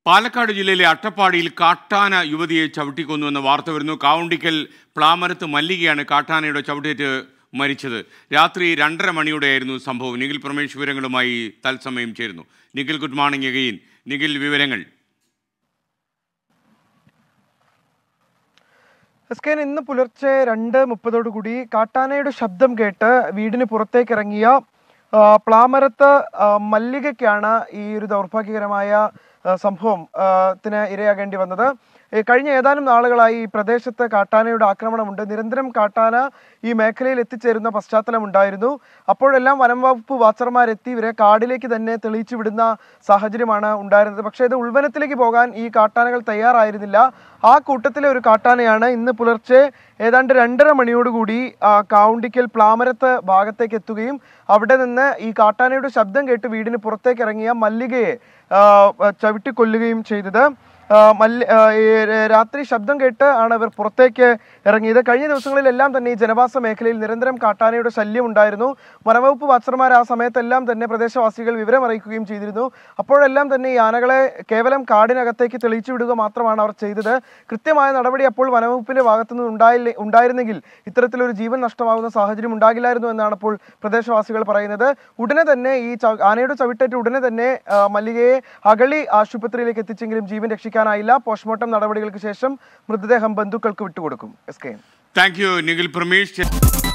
പാലക്കാട് ജില്ലയിലെ അട്ടപ്പാടിയിൽ കാട്ടാന യുവതിയെ ചവിട്ടിക്കൊന്നുവെന്ന വാർത്ത വരുന്നു കാവുണ്ടിക്കൽ പ്ലാമരത്ത് മല്ലികയാണ് കാട്ടാനയുടെ ചവിട്ടേറ്റ് മരിച്ചത് രാത്രി രണ്ടര മണിയോടെയായിരുന്നു സംഭവം നിഖിൽ പ്രമേഷ് വിവരങ്ങളുമായി തത്സമയം ചേരുന്നു Nikhil good morning again Nikhil വിവരങ്ങൾ എസ് കെ ഇന്ന് പുലർച്ചെ രണ്ട് മുപ്പതോടുകൂടി കാട്ടാനയുടെ ശബ്ദം കേട്ട് വീടിന് പുറത്തേക്ക് ഇറങ്ങിയ ആ, പ്ലാമരത്ത് ആ, മല്ലികയ്ക്കാണ് ഈ ഒരു ദൗർഭാഗ്യകരമായ ആ, സംഭവം ആ, ത്തിന് ഇരയാകേണ്ടി വന്നത് ഈ കഴിഞ്ഞ ഏതാനും നാളുകളായി ഈ പ്രദേശത്ത് കാട്ടാനയുടെ ആക്രമണമുണ്ട് നിരന്തരം കാട്ടാന ഈ മേഖലയിൽ എത്തിച്ചേരുന്ന പശ്ചാത്തലമുണ്ടായിരുന്നു അപ്പോഴെല്ലാം വനം വകുപ്പ് വാച്ചർമാരെത്തി ഇവരെ കാടിലേക്ക് തന്നെ തെളിയിച്ചു വിടുന്ന സാഹചര്യമാണ് ഉണ്ടായിരുന്നത് പക്ഷേ ഇത് ഉൾവനത്തിലേക്ക് പോകാൻ ഈ കാട്ടാനകൾ തയ്യാറായിരുന്നില്ല ആ കൂട്ടത്തിലെ ഒരു കാട്ടാനയാണ് ഇന്ന് പുലർച്ചെ ഏതാണ്ട് രണ്ടര മണിയോടുകൂടി ആ, കാവുണ്ടിക്കൽ പ്ലാമരത്ത് ഭാഗത്തേക്ക് എത്തുകയും അവിടെ നിന്ന് ഈ കാട്ടാനയുടെ ശബ്ദം കേട്ട് വീടിന് പുറത്തേക്ക് ഇറങ്ങിയ മല്ലികയെ ആ, ചവിട്ടിക്കൊല്ലുകയും ചെയ്തത് ആ, മല്ലി ആ, ഈ രാത്രി ശബ്ദം കേട്ട് ആണ് ഇവർ പുറത്തേക്ക് ഇറങ്ങിയത് കഴിഞ്ഞ ദിവസങ്ങളിലെല്ലാം തന്നെ ഈ ജനവാസ മേഖലയിൽ നിരന്തരം കാട്ടാനയുടെ ശല്യം ഉണ്ടായിരുന്നു വനവകുപ്പ് വാച്ചർമാർ ആ സമയത്തെല്ലാം തന്നെ പ്രദേശവാസികൾ വിവരം അറിയിക്കുകയും ചെയ്തിരുന്നു അപ്പോഴെല്ലാം തന്നെ ഈ ആനകളെ കേവലം കാടിനകത്തേക്ക് തെളിയിച്ചു വിടുക മാത്രമാണ് അവർ ചെയ്തത് കൃത്യമായ നടപടി അപ്പോൾ വനവകുപ്പിന്റെ ഭാഗത്തുനിന്ന് ഉണ്ടായില്ല ഉണ്ടായിരുന്നെങ്കിൽ ഇത്തരത്തിലൊരു ജീവൻ നഷ്ടമാകുന്ന സാഹചര്യം ഉണ്ടാകില്ലായിരുന്നു എന്നാണ് ഇപ്പോൾ പ്രദേശവാസികൾ പറയുന്നത് ഉടനെ തന്നെ ഈ ച- ആനയുടെ ചവിട്ടേറ്റ് ഉടനെ തന്നെ ആ, മല്ലികയെ അഗളി ആശുപത്രിയിലേക്ക് എത്തിച്ചെങ്കിലും ജീവൻ രക്ഷിക്കാനായില്ല പോസ്റ്റ്മോർട്ടം നടപടികൾക്ക് ശേഷം മൃതദേഹം ബന്ധുക്കൾക്ക് വിട്ടുകൊടുക്കും S K thank you Nikhil Pramesh